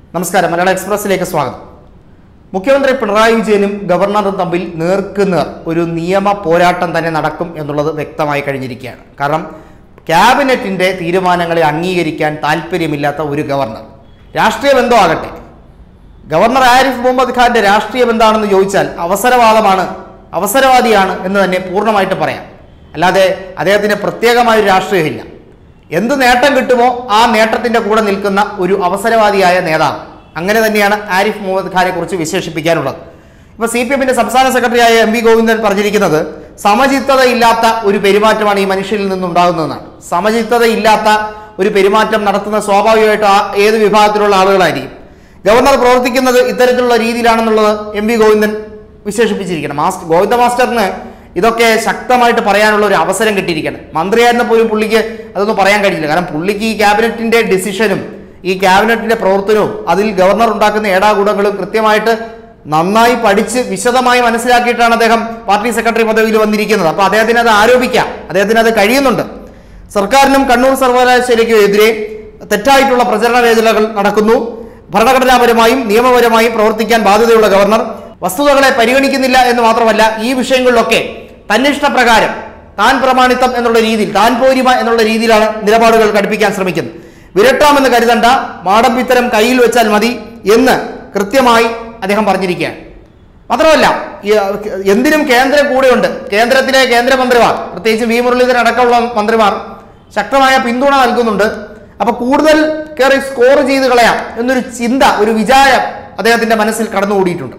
നമസ്കാരം മലയാള എക്സ്പ്രസിലേക്ക് സ്വാഗതം മുഖ്യമന്ത്രി പിണറായി വിജയനും ഗവർണറും തമ്മിൽ നേർക്കുനേർ ഒരു നിയമ പോരാട്ടം തന്നെ നടക്കും എന്നുള്ളത് വ്യക്തമായി കഴിഞ്ഞിരിക്കുകയാണ് കാരണം ക്യാബിനറ്റിന്റെ തീരുമാനങ്ങളെ അംഗീകരിക്കാൻ താല്പര്യമില്ലാത്ത ഒരു ഗവർണർ രാഷ്ട്രീയ ബന്ധമാകട്ടെ ഗവർണർ ആരിഫ് മുഹമ്മദ് ഖാന്റെ രാഷ്ട്രീയം എന്താണെന്ന് ചോദിച്ചാൽ അവസരവാദമാണ് അവസരവാദിയാണ് എന്ന് തന്നെ പൂർണ്ണമായിട്ട് പറയാം അല്ലാതെ അദ്ദേഹത്തിന് പ്രത്യേകമായൊരു രാഷ്ട്രീയമില്ല എന്ത് നേട്ടം കിട്ടുമോ ആ നേട്ടത്തിന്റെ കൂടെ നിൽക്കുന്ന ഒരു അവസരവാദിയായ നേതാവ് അങ്ങനെ തന്നെയാണ് ആരിഫ് മുഹമ്മദ് ഖാനെ കുറിച്ച് വിശേഷിപ്പിക്കാനുള്ളത് ഇപ്പൊ സി പി എമ്മിന്റെ സംസ്ഥാന സെക്രട്ടറിയായ എം വി ഗോവിന്ദൻ പറഞ്ഞിരിക്കുന്നത് സമചിത്തതയില്ലാത്ത ഒരു പെരുമാറ്റമാണ് ഈ മനുഷ്യരിൽ നിന്നുണ്ടാകുന്നതെന്നാണ് സമചിത്തതയില്ലാത്ത ഒരു പെരുമാറ്റം നടത്തുന്ന സ്വാഭാവികമായിട്ടും ആ ഏത് വിഭാഗത്തിലുള്ള ആളുകളായിരിക്കും ഗവർണർ പ്രവർത്തിക്കുന്നത് ഇത്തരത്തിലുള്ള രീതിയിലാണെന്നുള്ളത് എം വി ഗോവിന്ദൻ വിശേഷിപ്പിച്ചിരിക്കണം മാസ്റ്റർ ഗോവിന്ദ മാസ്റ്ററിന് ഇതൊക്കെ ശക്തമായിട്ട് പറയാനുള്ള ഒരു അവസരം കിട്ടിയിരിക്കണം മന്ത്രിയായിരുന്ന പോലും പുള്ളിക്ക് അതൊന്നും പറയാൻ കഴിയില്ല കാരണം പുള്ളിക്ക് ഈ ക്യാബിനറ്റിന്റെ ഡിസിഷനും ഈ ക്യാബിനറ്റിന്റെ പ്രവർത്തനവും അതിൽ ഗവർണർ ഉണ്ടാക്കുന്ന ഏടാകൂടങ്ങളും കൃത്യമായിട്ട് നന്നായി പഠിച്ച് വിശദമായി മനസ്സിലാക്കിയിട്ടാണ് അദ്ദേഹം പാർട്ടി സെക്രട്ടറി പദവിയിൽ വന്നിരിക്കുന്നത് അപ്പോൾ അദ്ദേഹത്തിന് അത് ആരോപിക്കാം അദ്ദേഹത്തിന് അത് കഴിയുന്നുണ്ട് സർക്കാരിനും കണ്ണൂർ സർവകലാശാലയ്ക്കും എതിരെ തെറ്റായിട്ടുള്ള പ്രചരണ വേദികൾ നടക്കുന്നു ഭരണഘടനാപരമായും നിയമപരമായും പ്രവർത്തിക്കാൻ ബാധ്യതയുള്ള ഗവർണർ വസ്തുതകളെ പരിഗണിക്കുന്നില്ല എന്ന് മാത്രമല്ല ഈ വിഷയങ്ങളിലൊക്കെ തന്നിഷ്ടപ്രകാരം താൻ പ്രമാണിത്തം എന്നുള്ള രീതിയിൽ താൻ പോരിമ എന്നുള്ള രീതിയിലാണ് നിലപാടുകൾ കടുപ്പിക്കാൻ ശ്രമിക്കുന്നത് വിരട്ടാമെന്ന് കരുതണ്ട മാടമ്പിത്തരം കയ്യിൽ വെച്ചാൽ മതി എന്ന് കൃത്യമായി അദ്ദേഹം പറഞ്ഞിരിക്കുകയാണ് മാത്രമല്ല ഈ, അഹ്, എന്തിനും കേന്ദ്രം കൂടെയുണ്ട് കേന്ദ്രത്തിലെ കേന്ദ്രമന്ത്രിമാർ പ്രത്യേകിച്ച് വി മുരളീധരൻ അടക്കമുള്ള മന്ത്രിമാർ ശക്തമായ പിന്തുണ നൽകുന്നുണ്ട് അപ്പൊ കൂടുതൽ കയറി സ്കോർ ചെയ്ത് കളയാം എന്നൊരു ചിന്ത ഒരു വിചാരം അദ്ദേഹത്തിന്റെ മനസ്സിൽ കടന്നുകൂടിയിട്ടുണ്ട്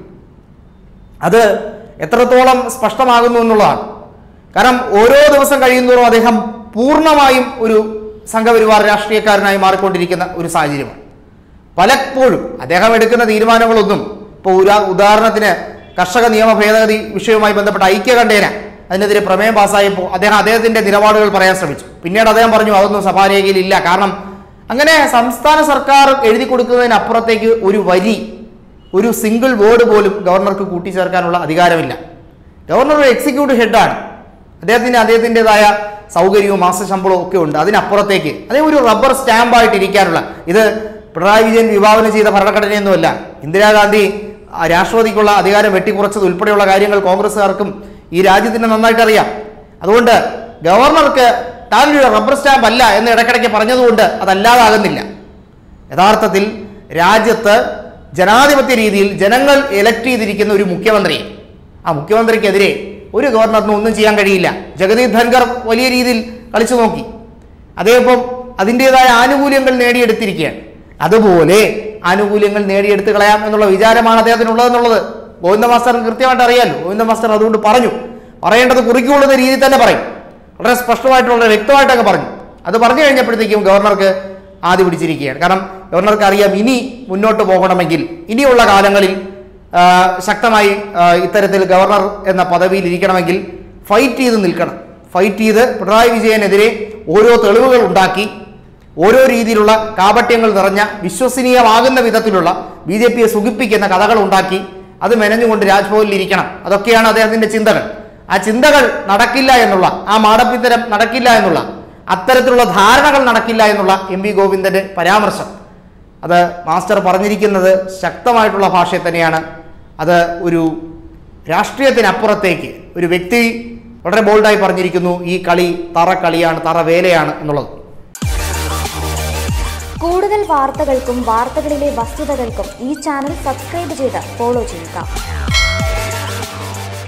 അത് എത്രത്തോളം സ്പഷ്ടമാകുന്നു എന്നുള്ളതാണ് കാരണം ഓരോ ദിവസം കഴിയുന്നതോറും അദ്ദേഹം പൂർണ്ണമായും ഒരു സംഘപരിവാർ രാഷ്ട്രീയക്കാരനായി മാറിക്കൊണ്ടിരിക്കുന്ന ഒരു സാഹചര്യമാണ് പലപ്പോഴും അദ്ദേഹം എടുക്കുന്ന തീരുമാനങ്ങളൊന്നും ഇപ്പോൾ ഉദാ ഉദാഹരണത്തിന് കർഷക നിയമ ഭേദഗതി വിഷയവുമായി ബന്ധപ്പെട്ട ഐക്യകണ്ഠേന അതിനെതിരെ പ്രമേയം പാസ്സായപ്പോൾ അദ്ദേഹം അദ്ദേഹത്തിന്റെ നിലപാടുകൾ പറയാൻ ശ്രമിച്ചു പിന്നീട് അദ്ദേഹം പറഞ്ഞു അതൊന്നും സഭാരേഖയിൽ ഇല്ല കാരണം അങ്ങനെ സംസ്ഥാന സർക്കാർ എഴുതി കൊടുക്കുന്നതിനപ്പുറത്തേക്ക് ഒരു വരി ഒരു സിംഗിൾ വേർഡ് പോലും ഗവർണർക്ക് കൂട്ടിച്ചേർക്കാനുള്ള അധികാരമില്ല ഗവർണർ ഒരു എക്സിക്യൂട്ടീവ് ഹെഡാണ് അദ്ദേഹത്തിന് അദ്ദേഹത്തിൻ്റെതായ സൗകര്യവും മാസശമ്പളവും ഒക്കെ ഉണ്ട് അതിനപ്പുറത്തേക്ക് അദ്ദേഹം ഒരു റബ്ബർ സ്റ്റാമ്പായിട്ട് ഇരിക്കാനുള്ള ഇത് പിണറായി വിജയൻ വിഭാവനം ചെയ്ത ഭരണഘടനയൊന്നുമല്ല ഇന്ദിരാഗാന്ധി ആ, രാഷ്ട്രപതിക്കുള്ള അധികാരം വെട്ടിക്കുറച്ചത് ഉൾപ്പെടെയുള്ള കാര്യങ്ങൾ കോൺഗ്രസ്സുകാർക്കും ഈ രാജ്യത്തിന് നന്നായിട്ട് അറിയാം അതുകൊണ്ട് ഗവർണർക്ക് താൻ ഒരു റബ്ബർ സ്റ്റാമ്പ് അല്ല എന്ന് ഇടയ്ക്കിടയ്ക്ക് പറഞ്ഞതുകൊണ്ട് അതല്ലാതാകുന്നില്ല യഥാർത്ഥത്തിൽ രാജ്യത്ത് ജനാധിപത്യ രീതിയിൽ ജനങ്ങൾ എലക്ട് ചെയ്തിരിക്കുന്ന ഒരു മുഖ്യമന്ത്രിയെ ആ മുഖ്യമന്ത്രിക്കെതിരെ ഒരു ഗവർണറിനും ഒന്നും ചെയ്യാൻ കഴിയില്ല ജഗദീപ് ധൻഖർ വലിയ രീതിയിൽ കളിച്ചു നോക്കി അദ്ദേഹം അതിൻ്റെതായ ആനുകൂല്യങ്ങൾ നേടിയെടുത്തിരിക്കുകയാണ് അതുപോലെ ആനുകൂല്യങ്ങൾ നേടിയെടുത്ത് കളയാം എന്നുള്ള വിചാരമാണ് അദ്ദേഹത്തിനുള്ളതെന്നുള്ളത് ഗോവിന്ദ മാസ്റ്ററിന് കൃത്യമായിട്ട് അറിയാലോ ഗോവിന്ദ മാസ്റ്റർ അതുകൊണ്ട് പറഞ്ഞു പറയേണ്ടത് കുറിക്കൊള്ളുന്ന രീതിയിൽ തന്നെ പറയും വളരെ സ്പഷ്ടമായിട്ട് വളരെ വ്യക്തമായിട്ടൊക്കെ പറഞ്ഞു അത് പറഞ്ഞു കഴിഞ്ഞപ്പോഴത്തേക്കും ഗവർണർക്ക് ആദ്യ പിടിച്ചിരിക്കുകയാണ് കാരണം ഗവർണർക്ക് അറിയാം ഇനി മുന്നോട്ട് പോകണമെങ്കിൽ ഇനിയുള്ള കാലങ്ങളിൽ ആ, ശക്തമായി ആ, ഇത്തരത്തിൽ ഗവർണർ എന്ന പദവിയിൽ ഇരിക്കണമെങ്കിൽ ഫൈറ്റ് ചെയ്ത് നിൽക്കണം ഫൈറ്റ് ചെയ്ത് പിണറായി വിജയനെതിരെ ഓരോ തെളിവുകൾ ഉണ്ടാക്കി ഓരോ രീതിയിലുള്ള കാപട്യങ്ങൾ നിറഞ്ഞ വിശ്വസനീയമാകുന്ന വിധത്തിലുള്ള ബി ജെ പിയെ സുഖിപ്പിക്കുന്ന കഥകൾ ഉണ്ടാക്കി അത് മെനഞ്ഞുകൊണ്ട് രാജ്ഭവനിൽ ഇരിക്കണം അതൊക്കെയാണ് അദ്ദേഹത്തിന്റെ ചിന്തകൾ ആ ചിന്തകൾ നടക്കില്ല എന്നുള്ള ആ മാടപ്പിത്തരം നടക്കില്ല എന്നുള്ള അത്തരത്തിലുള്ള ധാരണകൾ നടക്കില്ല എന്നുള്ള എം വി ഗോവിന്ദന്റെ പരാമർശം അത് മാസ്റ്റർ പറഞ്ഞിരിക്കുന്നത് ശക്തമായിട്ടുള്ള ഭാഷയിൽ തന്നെയാണ് അത് ഒരു രാഷ്ട്രീയത്തിനപ്പുറത്തേക്ക് ഒരു വ്യക്തി വളരെ ബോൾഡായി പറഞ്ഞിരിക്കുന്നു ഈ കളി തറ കളിയാണ് തറ വേലയാണ് എന്നുള്ളത് കൂടുതൽ വാർത്തകൾക്കും വാർത്തകളിലെ വസ്തുതകൾക്കും ഈ ചാനൽ സബ്സ്ക്രൈബ് ചെയ്ത് ഫോളോ ചെയ്യുക